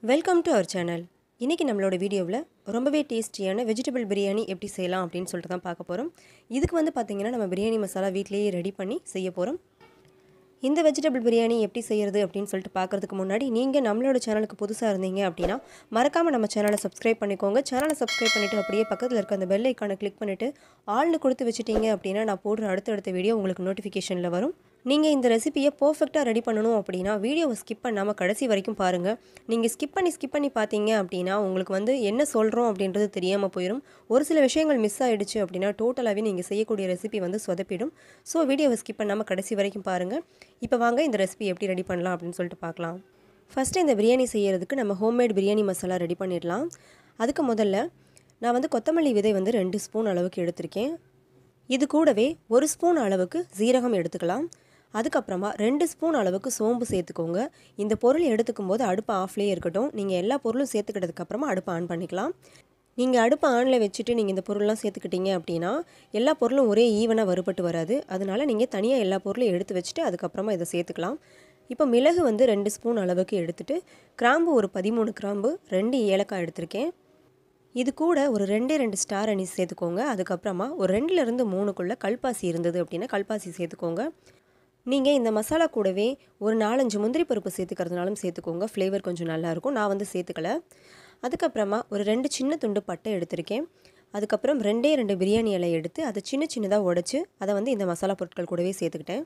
welcome to our channel இன்றைக்கி நம்மளோட வீடியோவில் ரொம்பவே டேஸ்டியான வெஜிடபிள் பிரியாணி எப்படி செய்யலாம் அப்படின்னு சொல்லிட்டு தான் பார்க்க போகிறோம் இதுக்கு வந்து பார்த்திங்கன்னா நம்ம பிரியாணி மசாலா வீட்டிலேயே ரெடி பண்ணி செய்ய போகிறோம் இந்த வெஜிடபிள் பிரியாணி எப்படி செய்கிறது அப்படின்னு சொல்லிட்டு பார்க்குறதுக்கு முன்னாடி நீங்கள் நம்மளோட சேனலுக்கு புதுசாக இருந்தீங்க அப்படின்னா மறக்காமல் நம்ம சேனலை சப்ஸ்கிரைப் பண்ணிக்கோங்க சேனலை சப்ஸ்கிரைப் பண்ணிவிட்டு அப்படியே பக்கத்தில் இருக்க அந்த பெல் ஐக்கானை கிளிக் பண்ணிவிட்டு ஆள்னு கொடுத்து வச்சுட்டீங்க அப்படின்னா நான் போடுற அடுத்தடுத்த வீடியோ உங்களுக்கு நோட்டிஃபிகேஷனில் வரும் நீங்கள் இந்த ரெசிபியை பர்ஃபெக்டாக ரெடி பண்ணணும் அப்படின்னா வீடியோவை ஸ்கிப் பண்ணாமல் கடைசி வரைக்கும் பாருங்கள் நீங்கள் ஸ்கிப் பண்ணி ஸ்கிப் பண்ணி பார்த்தீங்க அப்படின்னா உங்களுக்கு வந்து என்ன சொல்கிறோம் அப்படின்றது தெரியாமல் போயிடும் ஒரு சில விஷயங்கள் மிஸ் ஆகிடுச்சு அப்படின்னா டோட்டலாகவே நீங்கள் செய்யக்கூடிய ரெசிபி வந்து சொதப்பிடும் ஸோ வீடியோவை ஸ்கிப் பண்ணாமல் கடைசி வரைக்கும் பாருங்கள் இப்போ வாங்க இந்த ரெசிபி எப்படி ரெடி பண்ணலாம் அப்படின்னு சொல்லிட்டு பார்க்கலாம் ஃபஸ்ட்டு இந்த பிரியாணி செய்கிறதுக்கு நம்ம ஹோம்மேட் பிரியாணி மசாலா ரெடி பண்ணிடலாம் அதுக்கு முதல்ல நான் வந்து கொத்தமல்லி விதை வந்து ரெண்டு ஸ்பூன் அளவுக்கு எடுத்திருக்கேன் இது கூடவே ஒரு ஸ்பூன் அளவுக்கு ஜீரகம் எடுத்துக்கலாம் அதுக்கப்புறமா ரெண்டு ஸ்பூன் அளவுக்கு சோம்பு சேர்த்துக்கோங்க இந்த பொருள் எடுத்துக்கும் போது அடுப்பு ஆஃப்லேயே இருக்கட்டும் நீங்கள் எல்லா பொருளும் சேர்த்துக்கிட்டதுக்கப்புறமா அடுப்பை ஆன் பண்ணிக்கலாம் நீங்கள் அடுப்பை ஆனில் வச்சுட்டு நீங்கள் இந்த பொருள்லாம் சேர்த்துக்கிட்டீங்க அப்படின்னா எல்லா பொருளும் ஒரே ஈவனாக வறுபட்டு வராது அதனால் நீங்கள் தனியாக எல்லா பொருளையும் எடுத்து வச்சுட்டு அதுக்கப்புறமா இதை சேர்த்துக்கலாம் இப்போ மிளகு வந்து ரெண்டு ஸ்பூன் அளவுக்கு எடுத்துகிட்டு கிராம்பு ஒரு பதிமூணு கிராம்பு ரெண்டு ஏலக்காய் எடுத்திருக்கேன் இது கூட ஒரு ரெண்டே ரெண்டு ஸ்டார் அனீஸ் சேர்த்துக்கோங்க அதுக்கப்புறமா ஒரு ரெண்டுலேருந்து மூணுக்குள்ளே கல்பாசி இருந்தது அப்படின்னா கல்பாசி சேர்த்துக்கோங்க நீங்கள் இந்த மசாலா கூடவே ஒரு நாலஞ்சு முந்திரி பருப்பு சேர்த்துக்கிறதுனாலும் சேர்த்துக்கோங்க ஃப்ளேவர் கொஞ்சம் நல்லாயிருக்கும் நான் வந்து சேர்த்துக்கல அதுக்கப்புறமா ஒரு ரெண்டு சின்ன துண்டு பட்டை எடுத்திருக்கேன் அதுக்கப்புறம் ரெண்டே ரெண்டு பிரியாணி இலை எடுத்து அதை சின்ன சின்னதாக உடச்சி அதை வந்து இந்த மசாலா பொருட்கள் கூடவே சேர்த்துக்கிட்டேன்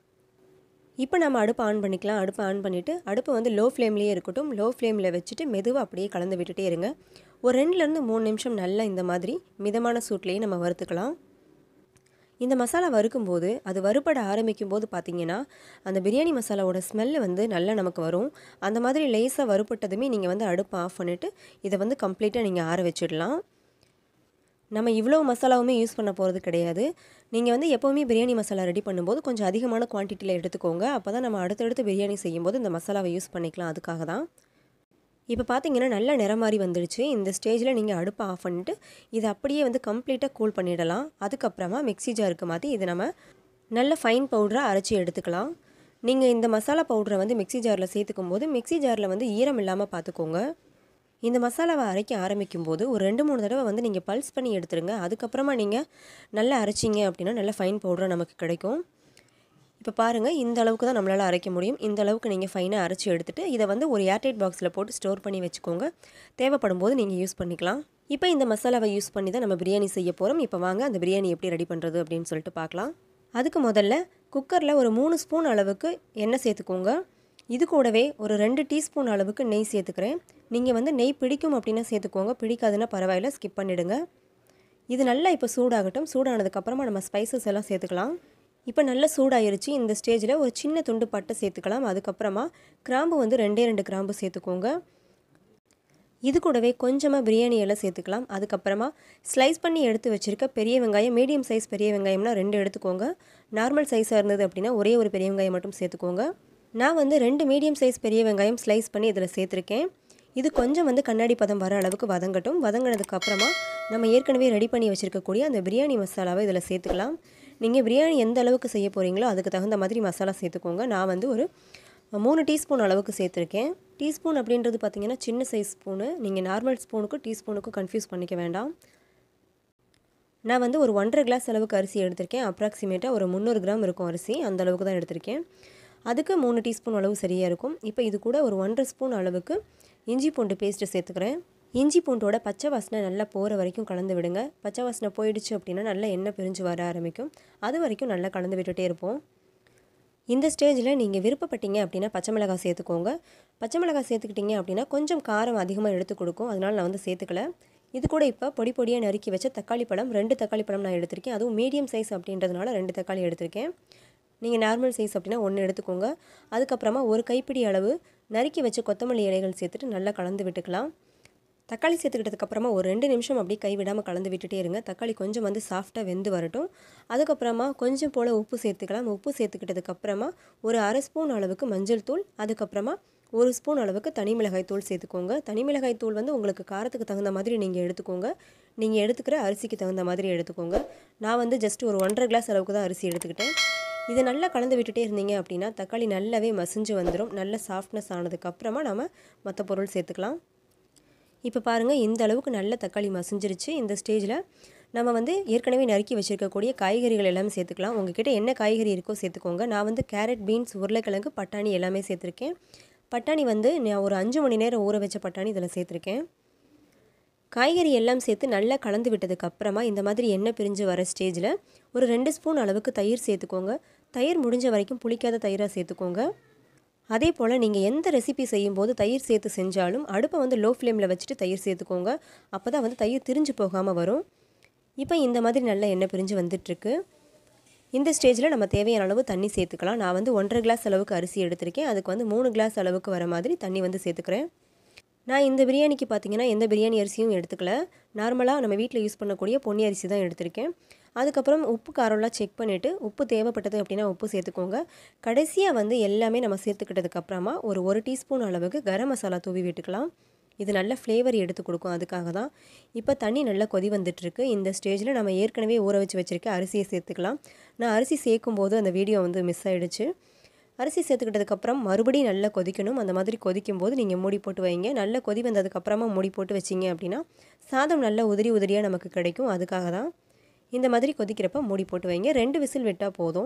இப்போ நம்ம அடுப்பை ஆன் பண்ணிக்கலாம் அடுப்பை ஆன் பண்ணிவிட்டு அடுப்பு வந்து லோ ஃப்ளேம்லேயே இருக்கட்டும் லோ ஃப்ளேமில் வச்சுட்டு மெதுவாக அப்படியே கலந்து விட்டுட்டே இருங்க ஒரு ரெண்டுலேருந்து மூணு நிமிஷம் நல்லா இந்த மாதிரி மிதமான சூட்லேயே நம்ம வறுத்துக்கலாம் இந்த மசாலா வறுக்கும்போது அது வறுபட ஆரம்பிக்கும் போது பார்த்தீங்கன்னா அந்த பிரியாணி மசாலாவோட ஸ்மெல்லு வந்து நல்லா நமக்கு வரும் அந்த மாதிரி லேஸாக வறுப்பட்டதுமே நீங்கள் வந்து அடுப்பை ஆஃப் பண்ணிவிட்டு இதை வந்து கம்ப்ளீட்டாக நீங்கள் ஆற வச்சிடலாம் நம்ம இவ்வளோ மசாலாவுமே யூஸ் பண்ண போகிறது கிடையாது நீங்கள் வந்து எப்போவுமே பிரியாணி மசாலா ரெடி பண்ணும்போது கொஞ்சம் அதிகமான குவான்டிட்டியில் எடுத்துக்கோங்க அப்போ தான் நம்ம அடுத்தடுத்து பிரியாணி செய்யும்போது இந்த மசாலாவை யூஸ் பண்ணிக்கலாம் அதுக்காக தான் இப்போ பார்த்தீங்கன்னா நல்ல நிறம் மாதிரி வந்துடுச்சு இந்த ஸ்டேஜில் நீங்கள் அடுப்பை ஆஃப் பண்ணிவிட்டு இதை அப்படியே வந்து கம்ப்ளீட்டாக கூல் பண்ணிடலாம் அதுக்கப்புறமா மிக்ஸி ஜாருக்கு மாற்றி இதை நம்ம நல்ல ஃபைன் பவுடராக அரைச்சி எடுத்துக்கலாம் நீங்கள் இந்த மசாலா பவுடரை வந்து மிக்ஸி ஜாரில் சேர்த்துக்கும் போது மிக்ஸி ஜாரில் வந்து ஈரம் இல்லாமல் பார்த்துக்கோங்க இந்த மசாலாவை அரைக்க ஆரம்பிக்கும் போது ஒரு ரெண்டு மூணு தடவை வந்து நீங்கள் பல்ஸ் பண்ணி எடுத்துருங்க அதுக்கப்புறமா நீங்கள் நல்லா அரைச்சிங்க அப்படின்னா நல்ல ஃபைன் பவுடராக நமக்கு கிடைக்கும் இப்போ பாருங்கள் இந்த அளவுக்கு தான் நம்மளால் அரைக்க முடியும் இந்த அளவுக்கு நீங்கள் ஃபைனாக அரைச்சி எடுத்துகிட்டு இதை வந்து ஒரு ஏர்டைட் பாக்ஸில் போட்டு ஸ்டோர் பண்ணி வச்சுக்கோங்க தேவைப்படும் போது நீங்கள் யூஸ் பண்ணிக்கலாம் இப்போ இந்த மசாலாவை யூஸ் பண்ணி தான் நம்ம பிரியாணி செய்ய போகிறோம் இப்போ வாங்க அந்த பிரியாணி எப்படி ரெடி பண்ணுறது அப்படின்னு சொல்லிட்டு பார்க்கலாம் அதுக்கு முதல்ல குக்கரில் ஒரு மூணு ஸ்பூன் அளவுக்கு எண்ணெய் சேர்த்துக்கோங்க இது கூடவே ஒரு ரெண்டு டீஸ்பூன் அளவுக்கு நெய் சேர்த்துக்கிறேன் நீங்கள் வந்து நெய் பிடிக்கும் அப்படின்னா சேர்த்துக்கோங்க பிடிக்காதுன்னா பரவாயில்ல ஸ்கிப் பண்ணிவிடுங்க இது நல்லா இப்போ சூடாகட்டும் சூடானதுக்கப்புறமா நம்ம ஸ்பைசஸ் எல்லாம் சேர்த்துக்கலாம் இப்போ நல்லா சூடாயிருச்சு இந்த ஸ்டேஜில் ஒரு சின்ன துண்டு பட்டை சேர்த்துக்கலாம் அதுக்கப்புறமா கிராம்பு வந்து ரெண்டே ரெண்டு கிராம்பு சேர்த்துக்கோங்க இது கூடவே கொஞ்சமாக பிரியாணி எல்லாம் சேர்த்துக்கலாம் அதுக்கப்புறமா ஸ்லைஸ் பண்ணி எடுத்து வச்சுருக்க பெரிய வெங்காயம் மீடியம் சைஸ் பெரிய வெங்காயம்னா ரெண்டு எடுத்துக்கோங்க நார்மல் சைஸாக இருந்தது அப்படின்னா ஒரே ஒரு பெரிய வெங்காயம் மட்டும் சேர்த்துக்கோங்க நான் வந்து ரெண்டு மீடியம் சைஸ் பெரிய வெங்காயம் ஸ்லைஸ் பண்ணி இதில் சேர்த்துருக்கேன் இது கொஞ்சம் வந்து கண்ணாடி பதம் வர அளவுக்கு வதங்கட்டும் வதங்கினதுக்கு அப்புறமா நம்ம ஏற்கனவே ரெடி பண்ணி வச்சுருக்கக்கூடிய அந்த பிரியாணி மசாலாவை இதில் சேர்த்துக்கலாம் நீங்கள் பிரியாணி எந்த அளவுக்கு செய்ய போகிறீங்களோ அதுக்கு தகுந்த மாதிரி மசாலா சேர்த்துக்கோங்க நான் வந்து ஒரு மூணு டீஸ்பூன் அளவுக்கு சேர்த்துருக்கேன் டீஸ்பூன் அப்படின்றது பார்த்திங்கன்னா சின்ன சைஸ் ஸ்பூனு நீங்கள் நார்மல் ஸ்பூனுக்கும் டீஸ்பூனுக்கும் கன்ஃபியூஸ் பண்ணிக்க வேண்டாம் நான் வந்து ஒரு ஒன்றரை கிளாஸ் அளவுக்கு அரிசி எடுத்திருக்கேன் அப்ராக்சிமேட்டாக ஒரு முந்நூறு கிராம் இருக்கும் அரிசி அந்த அளவுக்கு தான் எடுத்திருக்கேன் அதுக்கு மூணு டீஸ்பூன் அளவு சரியாக இருக்கும் இப்போ இது கூட ஒரு ஒன்றரை ஸ்பூன் அளவுக்கு இஞ்சி பூண்டு பேஸ்ட்டு சேர்த்துக்கிறேன் இஞ்சி பூண்டோட பச்சை வாசனை நல்லா போகிற வரைக்கும் கலந்து விடுங்க பச்சை வாசனை போயிடுச்சு அப்படின்னா நல்லா எண்ணெய் பிரிஞ்சு வர ஆரம்பிக்கும் அது வரைக்கும் நல்லா கலந்து விட்டுட்டே இருப்போம் இந்த ஸ்டேஜில் நீங்கள் விருப்பப்பட்டீங்க அப்படின்னா பச்சை மிளகாய் சேர்த்துக்கோங்க பச்சை மிளகாய் சேர்த்துக்கிட்டீங்க அப்படின்னா கொஞ்சம் காரம் அதிகமாக எடுத்து கொடுக்கும் அதனால் நான் வந்து சேர்த்துக்கல இது கூட இப்போ பொடி பொடியாக நறுக்கி வச்ச தக்காளி பழம் ரெண்டு தக்காளி பழம் நான் எடுத்திருக்கேன் அதுவும் மீடியம் சைஸ் அப்படின்றதுனால ரெண்டு தக்காளி எடுத்திருக்கேன் நீங்கள் நார்மல் சைஸ் அப்படின்னா ஒன்று எடுத்துக்கோங்க அதுக்கப்புறமா ஒரு கைப்பிடி அளவு நறுக்கி வச்ச கொத்தமல்லி இலைகள் சேர்த்துட்டு நல்லா கலந்து விட்டுக்கலாம் தக்காளி சேர்த்துக்கிட்டதுக்கப்புறமா ஒரு ரெண்டு நிமிஷம் அப்படியே கைவிடாமல் கலந்து விட்டுட்டே இருங்க தக்காளி கொஞ்சம் வந்து சாஃப்டாக வெந்து வரட்டும் அதுக்கப்புறமா கொஞ்சம் போல் உப்பு சேர்த்துக்கலாம் உப்பு சேர்த்துக்கிட்டதுக்கப்புறமா ஒரு அரை ஸ்பூன் அளவுக்கு மஞ்சள் தூள் அதுக்கப்புறமா ஒரு ஸ்பூன் அளவுக்கு தனி மிளகாய் தூள் சேர்த்துக்கோங்க தனி மிளகாய் தூள் வந்து உங்களுக்கு காரத்துக்கு தகுந்த மாதிரி நீங்கள் எடுத்துக்கோங்க நீங்கள் எடுத்துக்கிற அரிசிக்கு தகுந்த மாதிரி எடுத்துக்கோங்க நான் வந்து ஜஸ்ட் ஒரு ஒன்றரை கிளாஸ் அளவுக்கு தான் அரிசி எடுத்துக்கிட்டேன் இதை நல்லா கலந்து விட்டுட்டே இருந்தீங்க அப்படின்னா தக்காளி நல்லாவே மசிஞ்சு வந்துடும் நல்ல சாஃப்ட்னஸ் ஆனதுக்கப்புறமா நம்ம மற்ற பொருள் சேர்த்துக்கலாம் இப்போ பாருங்கள் இந்த அளவுக்கு நல்ல தக்காளி மசிஞ்சிருச்சு இந்த ஸ்டேஜில் நம்ம வந்து ஏற்கனவே நறுக்கி வச்சுருக்கக்கூடிய காய்கறிகள் எல்லாமே சேர்த்துக்கலாம் உங்ககிட்ட என்ன காய்கறி இருக்கோ சேர்த்துக்கோங்க நான் வந்து கேரட் பீன்ஸ் உருளைக்கிழங்கு பட்டாணி எல்லாமே சேர்த்துருக்கேன் பட்டாணி வந்து நான் ஒரு அஞ்சு மணி நேரம் ஊற வச்ச பட்டாணி இதில் சேர்த்துருக்கேன் காய்கறி எல்லாம் சேர்த்து நல்லா கலந்து விட்டதுக்கு அப்புறமா இந்த மாதிரி எண்ணெய் பிரிஞ்சு வர ஸ்டேஜில் ஒரு ரெண்டு ஸ்பூன் அளவுக்கு தயிர் சேர்த்துக்கோங்க தயிர் முடிஞ்ச வரைக்கும் புளிக்காத தயிராக சேர்த்துக்கோங்க அதே போல் நீங்கள் எந்த ரெசிபி செய்யும்போது தயிர் சேர்த்து செஞ்சாலும் அடுப்பை வந்து லோ ஃப்ளேமில் வச்சுட்டு தயிர் சேர்த்துக்கோங்க அப்போ தான் வந்து தயிர் திரிஞ்சு போகாமல் வரும் இப்போ இந்த மாதிரி நல்ல எண்ணெய் பிரிஞ்சு வந்துட்டுருக்கு இந்த ஸ்டேஜில் நம்ம தேவையான அளவு தண்ணி சேர்த்துக்கலாம் நான் வந்து ஒன்றரை கிளாஸ் அளவுக்கு அரிசி எடுத்திருக்கேன் அதுக்கு வந்து மூணு கிளாஸ் அளவுக்கு வர மாதிரி தண்ணி வந்து சேர்த்துக்கிறேன் நான் இந்த பிரியாணிக்கு பார்த்தீங்கன்னா எந்த பிரியாணி அரிசியும் எடுத்துக்கல நார்மலாக நம்ம வீட்டில் யூஸ் பண்ணக்கூடிய பொன்னி அரிசி தான் எடுத்திருக்கேன் அதுக்கப்புறம் உப்பு காரம்லாம் செக் பண்ணிவிட்டு உப்பு தேவைப்பட்டது அப்படின்னா உப்பு சேர்த்துக்கோங்க கடைசியாக வந்து எல்லாமே நம்ம சேர்த்துக்கிட்டதுக்கப்புறமா ஒரு ஒரு டீஸ்பூன் அளவுக்கு கரம் மசாலா தூவி விட்டுக்கலாம் இது நல்ல ஃப்ளேவர் எடுத்து கொடுக்கும் அதுக்காக தான் இப்போ தண்ணி நல்லா கொதி வந்துட்டுருக்கு இந்த ஸ்டேஜில் நம்ம ஏற்கனவே ஊற வச்சு வச்சுருக்க அரிசியை சேர்த்துக்கலாம் நான் அரிசி சேர்க்கும் போது அந்த வீடியோ வந்து மிஸ் ஆகிடுச்சு அரிசி சேர்த்துக்கிட்டதுக்கப்புறம் மறுபடியும் நல்லா கொதிக்கணும் அந்த மாதிரி கொதிக்கும் போது நீங்கள் மூடி போட்டு வைங்க நல்லா கொதி வந்ததுக்கப்புறமா மூடி போட்டு வச்சிங்க அப்படின்னா சாதம் நல்லா உதிரி உதிரியாக நமக்கு கிடைக்கும் அதுக்காக தான் இந்த மாதிரி கொதிக்கிறப்ப மூடி போட்டு வைங்க ரெண்டு விசில் விட்டால் போதும்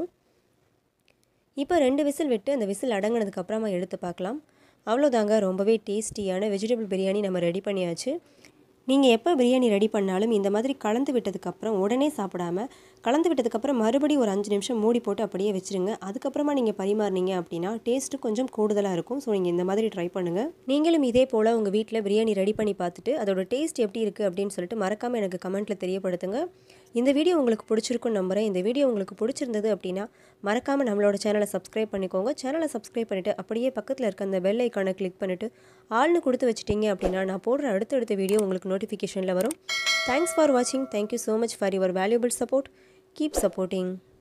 இப்போ ரெண்டு விசில் விட்டு அந்த விசில் அடங்கினதுக்கப்புறமா எடுத்து பார்க்கலாம் அவ்வளோதாங்க ரொம்பவே டேஸ்டியான வெஜிடபிள் பிரியாணி நம்ம ரெடி பண்ணியாச்சு நீங்கள் எப்போ பிரியாணி ரெடி பண்ணாலும் இந்த மாதிரி கலந்து விட்டதுக்கப்புறம் உடனே சாப்பிடாம கலந்து விட்டதுக்கப்புறம் மறுபடியும் ஒரு அஞ்சு நிமிஷம் மூடி போட்டு அப்படியே வச்சுருங்க அதுக்கப்புறமா நீங்கள் பரிமாறினீங்க அப்படின்னா டேஸ்ட்டு கொஞ்சம் கூடுதலாக இருக்கும் ஸோ நீங்கள் இந்த மாதிரி ட்ரை பண்ணுங்கள் நீங்களும் இதே போல் உங்கள் வீட்டில் பிரியாணி ரெடி பண்ணி பார்த்துட்டு அதோட டேஸ்ட் எப்படி இருக்குது அப்படின்னு சொல்லிட்டு மறக்காமல் எனக்கு கமெண்ட்டில் தெரியப்படுத்துங்க இந்த வீடியோ உங்களுக்கு பிடிச்சிருக்குன்னு நம்புகிறேன் இந்த வீடியோ உங்களுக்கு பிடிச்சிருந்தது அப்படின்னா மறக்காமல் நம்மளோட சேனலை சப்ஸ்கிரைப் பண்ணிக்கோங்க சேனலை சப்ஸ்கிரைப் பண்ணிவிட்டு அப்படியே பக்கத்தில் இருக்க அந்த பெல் ஐக்கானை கிளிக் பண்ணிவிட்டு ஆள்னு கொடுத்து வச்சிட்டிங்க அப்படின்னா நான் போடுற அடுத்தடுத்த வீடியோ உங்களுக்கு நோட்டிஃபிகேஷனில் வரும் தேங்க்ஸ் ஃபார் வாட்சிங் thank you so much for your valuable support keep supporting